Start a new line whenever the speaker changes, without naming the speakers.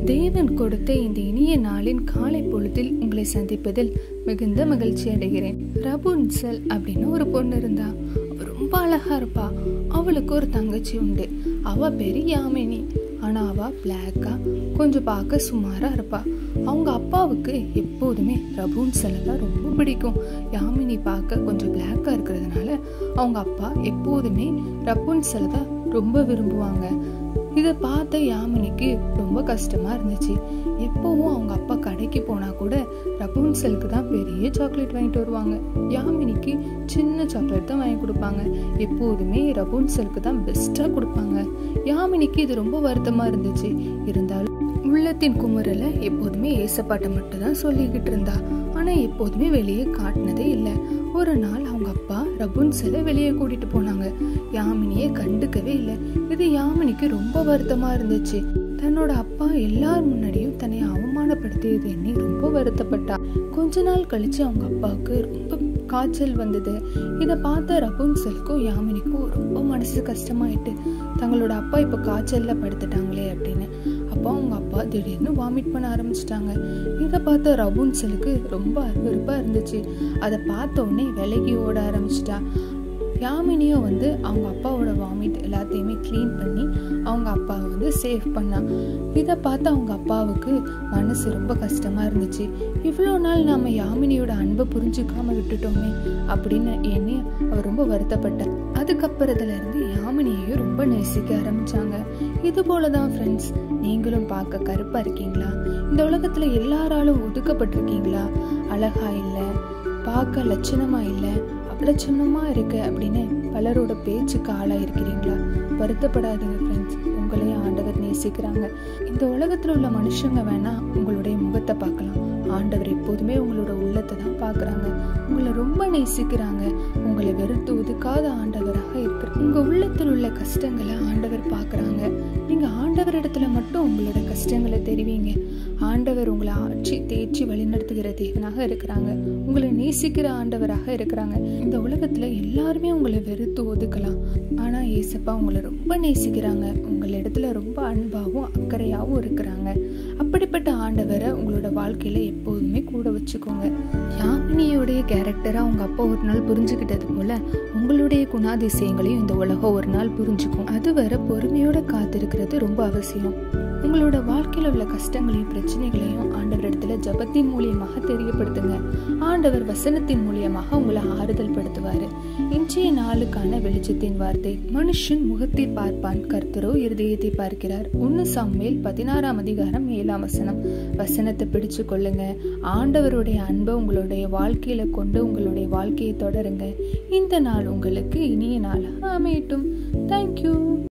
தேவன் கொடுத்த இந்த இனிய நாளின் காலை பொழுதில் உங்களை சந்திப்பதில் மிகுந்த மகிழ்ச்சி அடைகிறேன் ரபுன்சல் அப்படின்னு ஒரு பொண்ணு இருந்தா அவ ரொம்ப அழகா இருப்பா அவளுக்கு ஒரு தங்கச்சி உண்டு அவ பேரு யாமினி ஆனா அவ பிளாக்கா கொஞ்சம் பார்க்க சுமாரா இருப்பா அவங்க அப்பாவுக்கு எப்போதுமே ரபுன்சலை தான் ரொம்ப பிடிக்கும் யாமினி பார்க்க கொஞ்சம் பிளாக்கா இருக்கிறதுனால அவங்க அப்பா எப்போதுமே ரபுன்சலை தான் ரொம்ப விரும்புவாங்க இதை பார்த்த யாமினிக்கு ரொம்ப கஷ்டமா இருந்துச்சு எப்பவும் அவங்க அப்பா கடைக்கு போனா கூட ரபுன்சலுக்கு தான் பெரிய சாக்லேட் வாங்கிட்டு வருவாங்க யாமினிக்கு சின்ன சாக்லேட் தான் வாங்கி கொடுப்பாங்க எப்போதுமே ரபுன்சலுக்கு தான் பெஸ்டா கொடுப்பாங்க யாமினிக்கு இது ரொம்ப வருத்தமா இருந்துச்சு இருந்தாலும் உள்ளத்தின் குமுறல எப்போதுமே ஏசப்பாட்டை மட்டும் தான் சொல்லிக்கிட்டு இருந்தா ஆனா எப்போதுமே வெளியே காட்டினதே இல்லை ஒரு நாள் அவங்க அப்பா ரபுன்சலை வெளியே கூட்டிட்டு போனாங்க யாமினியை கண்டுக்கவே இல்லை இது யாமினிக்கு ரொம்ப வருத்தமா இருந்துச்சு தன்னோட அப்பா எல்லார் முன்னாடியும் தன்னை அவமானப்படுத்தியது எண்ணி ரொம்ப வருத்தப்பட்டா கொஞ்ச நாள் கழிச்சு அவங்க அப்பாவுக்கு ரொம்ப காய்ச்சல் வந்தது இதை பார்த்த ரபுன்சலுக்கும் யாமினிக்கும் ரொம்ப மனசு கஷ்டமாயிட்டு தங்களோட அப்பா இப்போ காய்ச்சல்ல படுத்துட்டாங்களே அப்படின்னு அப்போ அவங்க அப்பா திடீர்னு வாமிட் பண்ண ஆரம்பிச்சிட்டாங்க இதை பார்த்த ரபுன்சலுக்கு ரொம்ப அருவருப்பா இருந்துச்சு அதை பார்த்த உடனே விலகி ஓட ஆரம்பிச்சிட்டா யாமினியும் வந்து அவங்க அப்பாவோட வாமிட் எல்லாத்தையுமே க்ளீன் பண்ணி அவங்க அப்பாவை வந்து சேவ் பண்ணா இதை பார்த்து அவங்க அப்பாவுக்கு மனசு ரொம்ப கஷ்டமா இருந்துச்சு இவ்வளோ நாள் நாம யாமினியோட அன்பை புரிஞ்சுக்காம விட்டுட்டோமே அப்படின்னு எண்ணி அவர் ரொம்ப வருத்தப்பட்டார் அதுக்கப்புறத்துல இருந்து யாமினியையும் ரொம்ப நேசிக்க ஆரம்பிச்சாங்க இது போலதான் ஃப்ரெண்ட்ஸ் நீங்களும் பார்க்க கருப்பா இருக்கீங்களா இந்த உலகத்துல எல்லாராலும் ஒதுக்கப்பட்டிருக்கீங்களா அழகா இல்லை பார்க்க லட்சணமா இல்லை அலட்சணமா இருக்கு அப்படின்னு பலரோட பேச்சுக்கு ஆளா இருக்கிறீங்களா வருத்தப்படாதீங்க ஃப்ரெண்ட்ஸ் உங்களையும் ஆண்டவர் நேசிக்கிறாங்க இந்த உலகத்துல உள்ள மனுஷங்க வேணா உங்களுடைய முகத்தை பார்க்கலாம் ஆண்டவர் எப்போதுமே உங்களோட உள்ளத்தை தான் பார்க்குறாங்க உங்களை ரொம்ப நேசிக்கிறாங்க உங்களை வெறுத்து ஒதுக்காத ஆண்டவராக இருக்கிற உங்க உள்ளத்தில் உள்ள கஷ்டங்களை ஆண்டவர் பார்க்குறாங்க நீங்க ஆண்டவர் இடத்துல மட்டும் உங்களோட கஷ்டங்களை தெரிவிங்க ஆண்டவர் உங்களை ஆட்சி தேய்ச்சி வழிநடத்துகிற தேவனாக இருக்கிறாங்க உங்களை நேசிக்கிற ஆண்டவராக இருக்கிறாங்க இந்த உலகத்துல எல்லாருமே உங்களை வெறுத்து ஒதுக்கலாம் ஆனா ஏசப்பா உங்களை ரொம்ப நேசிக்கிறாங்க உங்கள் இடத்துல ரொம்ப அன்பாவும் அக்கறையாவும் இருக்கிறாங்க அப்படிப்பட்ட ஆண்டவரை உங்களோட வாழ்க்கையில எப்போதுமே கூட வச்சுக்கோங்க யாமினியோடைய கேரக்டரா உங்க அப்பா ஒரு நாள் புரிஞ்சுக்கிட்டது போல உங்களுடைய குணாதிசயங்களையும் இந்த உலகம் ஒரு நாள் புரிஞ்சுக்கும் அதுவரை பொறுமையோட காத்திருக்கிறது ரொம்ப அவசியம் உங்களோட வாழ்க்கையில உள்ள கஷ்டங்களையும் பிரச்சனைகளையும் ஆண்டவர் இடத்துல ஜபத்தின் மூலியமாக தெரியப்படுத்துங்க ஆண்டவர் வசனத்தின் மூலியமாக உங்களை ஆறுதல் படுத்துவாரு இன்றைய நாளுக்கான வெளிச்சத்தின் வார்த்தை மனுஷன் முகத்தை பார்ப்பான் கர்த்தரோ இருதயத்தை பார்க்கிறார் ஒன்னு சாமுவேல் பதினாறாம் அதிகாரம் ஏழாம் வசனம் வசனத்தை பிடிச்சு கொள்ளுங்க ஆண்டவருடைய அன்பை உங்களுடைய வாழ்க்கையில கொண்டு உங்களுடைய வாழ்க்கையை தொடருங்க இந்த நாள் உங்களுக்கு இனிய நாளாக அமையட்டும் தேங்க்யூ